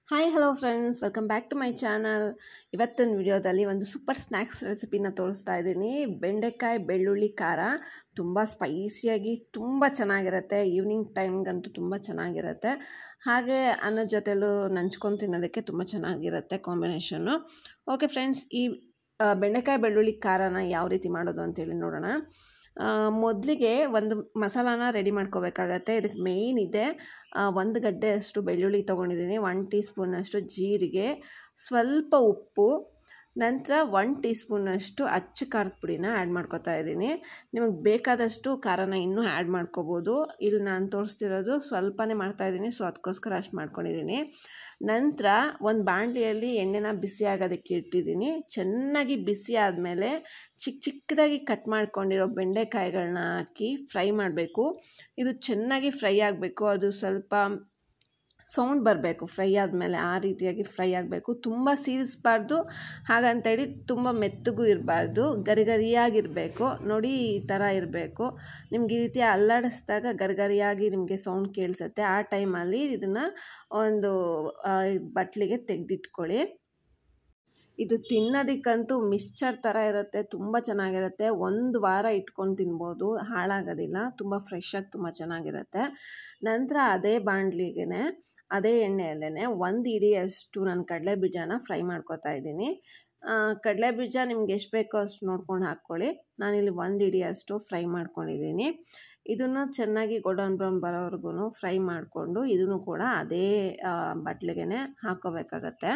hi hello friends welcome back to my channel ಇವತ್ತಿನ ವಿಡಿಯೋದಲ್ಲಿ ಒಂದು ಸೂಪರ್ ಸ್ನ್ಯಾಕ್ಸ್ ರೆಸಿಪಿನ ತೋರಿಸ್ತಾ ಇದ್ದೀನಿ ಬೆಂಡೆಕಾಯಿ ಬೆಳ್ಳುಳ್ಳಿ ಖಾರ ತುಂಬ ಸ್ಪೈಸಿಯಾಗಿ ತುಂಬ ಚೆನ್ನಾಗಿರುತ್ತೆ ಈವ್ನಿಂಗ್ ಟೈಮ್ಗಂತೂ ತುಂಬ ಚೆನ್ನಾಗಿರುತ್ತೆ ಹಾಗೆ ಅನ್ನೋ ಜೊತೆಲೂ ನಂಚ್ಕೊಂಡು ತಿನ್ನೋದಕ್ಕೆ ತುಂಬ ಚೆನ್ನಾಗಿರುತ್ತೆ ಕಾಂಬಿನೇಷನ್ನು ಓಕೆ ಫ್ರೆಂಡ್ಸ್ ಈ ಆ, ಬೆಂಡೆಕಾಯಿ ಬೆಳ್ಳುಳ್ಳಿ ಖಾರನ ಯಾವ ರೀತಿ ಮಾಡೋದು ಅಂತೇಳಿ ನೋಡೋಣ ಮೊದಲಿಗೆ ಒಂದು ಮಸಾಲಾನ ರೆಡಿ ಮಾಡ್ಕೋಬೇಕಾಗತ್ತೆ ಇದಕ್ಕೆ ಮೇಯ್ನ್ ಇದೆ ಆ, ಒಂದು ಗಡ್ಡೆಯಷ್ಟು ಬೆಳ್ಳುಳ್ಳಿ ತೊಗೊಂಡಿದ್ದೀನಿ ಒನ್ ಟೀ ಸ್ಪೂನಷ್ಟು ಜೀರಿಗೆ ಸ್ವಲ್ಪ ಉಪ್ಪು ನಂತರ ಒನ್ ಟೀ ಸ್ಪೂನಷ್ಟು ಅಚ್ಚ ಖಾರದ ಪುಡಿನ ಆ್ಯಡ್ ಮಾಡ್ಕೊತಾ ಇದ್ದೀನಿ ನಿಮಗೆ ಬೇಕಾದಷ್ಟು ಖಾರನ ಇನ್ನೂ ಆ್ಯಡ್ ಮಾಡ್ಕೋಬೋದು ಇಲ್ಲಿ ನಾನು ತೋರಿಸ್ತಿರೋದು ಸ್ವಲ್ಪನೇ ಮಾಡ್ತಾಯಿದ್ದೀನಿ ಸೊ ಅದಕ್ಕೋಸ್ಕರ ಅಷ್ಟು ಮಾಡ್ಕೊಂಡಿದ್ದೀನಿ ನಂತರ ಒಂದು ಬಾಣಲಿಯಲ್ಲಿ ಎಣ್ಣೆನ ಬಿಸಿ ಆಗೋದಕ್ಕೆ ಇಟ್ಟಿದ್ದೀನಿ ಚೆನ್ನಾಗಿ ಬಿಸಿ ಆದಮೇಲೆ ಚಿಕ್ಕ ಚಿಕ್ಕದಾಗಿ ಕಟ್ ಮಾಡ್ಕೊಂಡಿರೋ ಬೆಂಡೆಕಾಯಿಗಳನ್ನ ಹಾಕಿ ಫ್ರೈ ಮಾಡಬೇಕು ಇದು ಚೆನ್ನಾಗಿ ಫ್ರೈ ಆಗಬೇಕು ಅದು ಸ್ವಲ್ಪ ಸೌಂಡ್ ಬರಬೇಕು ಫ್ರೈ ಆದಮೇಲೆ ಆ ರೀತಿಯಾಗಿ ಫ್ರೈ ಆಗಬೇಕು ತುಂಬ ಸೀರಿಸಬಾರ್ದು ಹಾಗಂತೇಳಿ ತುಂಬ ಮೆತ್ತಗೂ ಇರಬಾರ್ದು ಗರಿಗರಿಯಾಗಿರಬೇಕು ನೋಡಿ ಈ ಥರ ಇರಬೇಕು ನಿಮ್ಗೆ ಈ ರೀತಿ ಅಲ್ಲಾಡಿಸಿದಾಗ ಗರಿಗರಿಯಾಗಿ ನಿಮಗೆ ಸೌಂಡ್ ಕೇಳಿಸುತ್ತೆ ಆ ಟೈಮಲ್ಲಿ ಇದನ್ನು ಒಂದು ಆ, ಬಟ್ಲಿಗೆ ತೆಗೆದಿಟ್ಕೊಳ್ಳಿ ಇದು ತಿನ್ನೋದಕ್ಕಂತೂ ಮಿಕ್ಸ್ಚರ್ ಥರ ಇರುತ್ತೆ ತುಂಬ ಚೆನ್ನಾಗಿರುತ್ತೆ ಒಂದು ವಾರ ಇಟ್ಕೊಂಡು ತಿನ್ಬೋದು ಹಾಳಾಗೋದಿಲ್ಲ ತುಂಬ ಫ್ರೆಶ್ಶಾಗಿ ತುಂಬ ಚೆನ್ನಾಗಿರುತ್ತೆ ನಂತರ ಅದೇ ಬಾಣಲಿಗೆ ಅದೇ ಎಣ್ಣೆಯಲ್ಲೇ ಒಂದು ಇಡಿಯಷ್ಟು ನಾನು ಕಡಲೆ ಬೀಜನ ಫ್ರೈ ಮಾಡ್ಕೊತಾ ಇದ್ದೀನಿ ಕಡಲೆ ಬೀಜ ನಿಮ್ಗೆ ಎಷ್ಟು ಬೇಕೋ ಅಷ್ಟು ನೋಡ್ಕೊಂಡು ಹಾಕ್ಕೊಳ್ಳಿ ನಾನಿಲ್ಲಿ ಒಂದು ಇಡಿಯಷ್ಟು ಫ್ರೈ ಮಾಡ್ಕೊಂಡಿದ್ದೀನಿ ಇದನ್ನು ಚೆನ್ನಾಗಿ ಗೋಲ್ಡನ್ ಬ್ರೌನ್ ಬರೋವರೆಗೂ ಫ್ರೈ ಮಾಡಿಕೊಂಡು ಇದನ್ನು ಕೂಡ ಅದೇ ಬಟ್ಲಿಗೆ ಹಾಕೋಬೇಕಾಗತ್ತೆ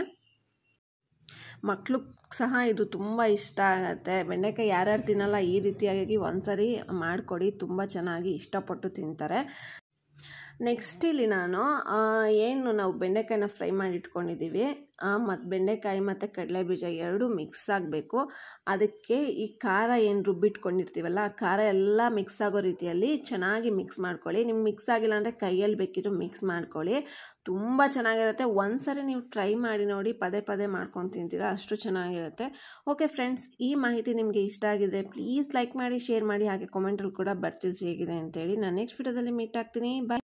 ಮಕ್ಕಳು ಸಹ ಇದು ತುಂಬ ಇಷ್ಟ ಆಗುತ್ತೆ ಬೆಂಡೆಕಾಯಿ ಯಾರ್ಯಾರು ತಿನ್ನಲ್ಲ ಈ ರೀತಿಯಾಗಿ ಒಂದ್ಸರಿ ಮಾಡಿಕೊಡಿ ತುಂಬ ಚೆನ್ನಾಗಿ ಇಷ್ಟಪಟ್ಟು ತಿಂತಾರೆ ನೆಕ್ಸ್ಟ್ ಇಲ್ಲಿ ನಾನು ಆ, ಏನು ನಾವು ಬೆಂಡೆಕಾಯಿನ ಫ್ರೈ ಮಾಡಿ ಇಟ್ಕೊಂಡಿದ್ದೀವಿ ಮತ್ತು ಬೆಂಡೆಕಾಯಿ ಮತ್ತು ಕಡಲೆ ಬೀಜ ಎರಡೂ ಮಿಕ್ಸ್ ಆಗಬೇಕು ಅದಕ್ಕೆ ಈ ಖಾರ ಏನು ರುಬ್ಬಿಟ್ಕೊಂಡಿರ್ತೀವಲ್ಲ ಆ ಖಾರ ಎಲ್ಲ ಮಿಕ್ಸ್ ಆಗೋ ರೀತಿಯಲ್ಲಿ ಚೆನ್ನಾಗಿ ಮಿಕ್ಸ್ ಮಾಡ್ಕೊಳ್ಳಿ ನಿಮ್ಗೆ ಮಿಕ್ಸ್ ಆಗಿಲ್ಲ ಅಂದರೆ ಕೈಯಲ್ಲಿ ಬೇಕಿದ್ರು ಮಿಕ್ಸ್ ಮಾಡ್ಕೊಳ್ಳಿ ತುಂಬ ಚೆನ್ನಾಗಿರುತ್ತೆ ಒಂದ್ಸರಿ ನೀವು ಟ್ರೈ ಮಾಡಿ ನೋಡಿ ಪದೇ ಪದೇ ಮಾಡ್ಕೊಂಡು ತಿಂತೀರಾ ಅಷ್ಟು ಚೆನ್ನಾಗಿರುತ್ತೆ ಓಕೆ ಫ್ರೆಂಡ್ಸ್ ಈ ಮಾಹಿತಿ ನಿಮಗೆ ಇಷ್ಟ ಆಗಿದೆ ಪ್ಲೀಸ್ ಲೈಕ್ ಮಾಡಿ ಶೇರ್ ಮಾಡಿ ಹಾಗೆ ಕಾಮೆಂಟಲ್ಲಿ ಕೂಡ ಬರ್ತಿಸಿ ಹೇಗಿದೆ ಅಂತೇಳಿ ನಾನು ನೆಕ್ಸ್ಟ್ ವಿಡಿಯೋದಲ್ಲಿ ಮೀಟ್ ಆಗ್ತೀನಿ ಬಾಯ್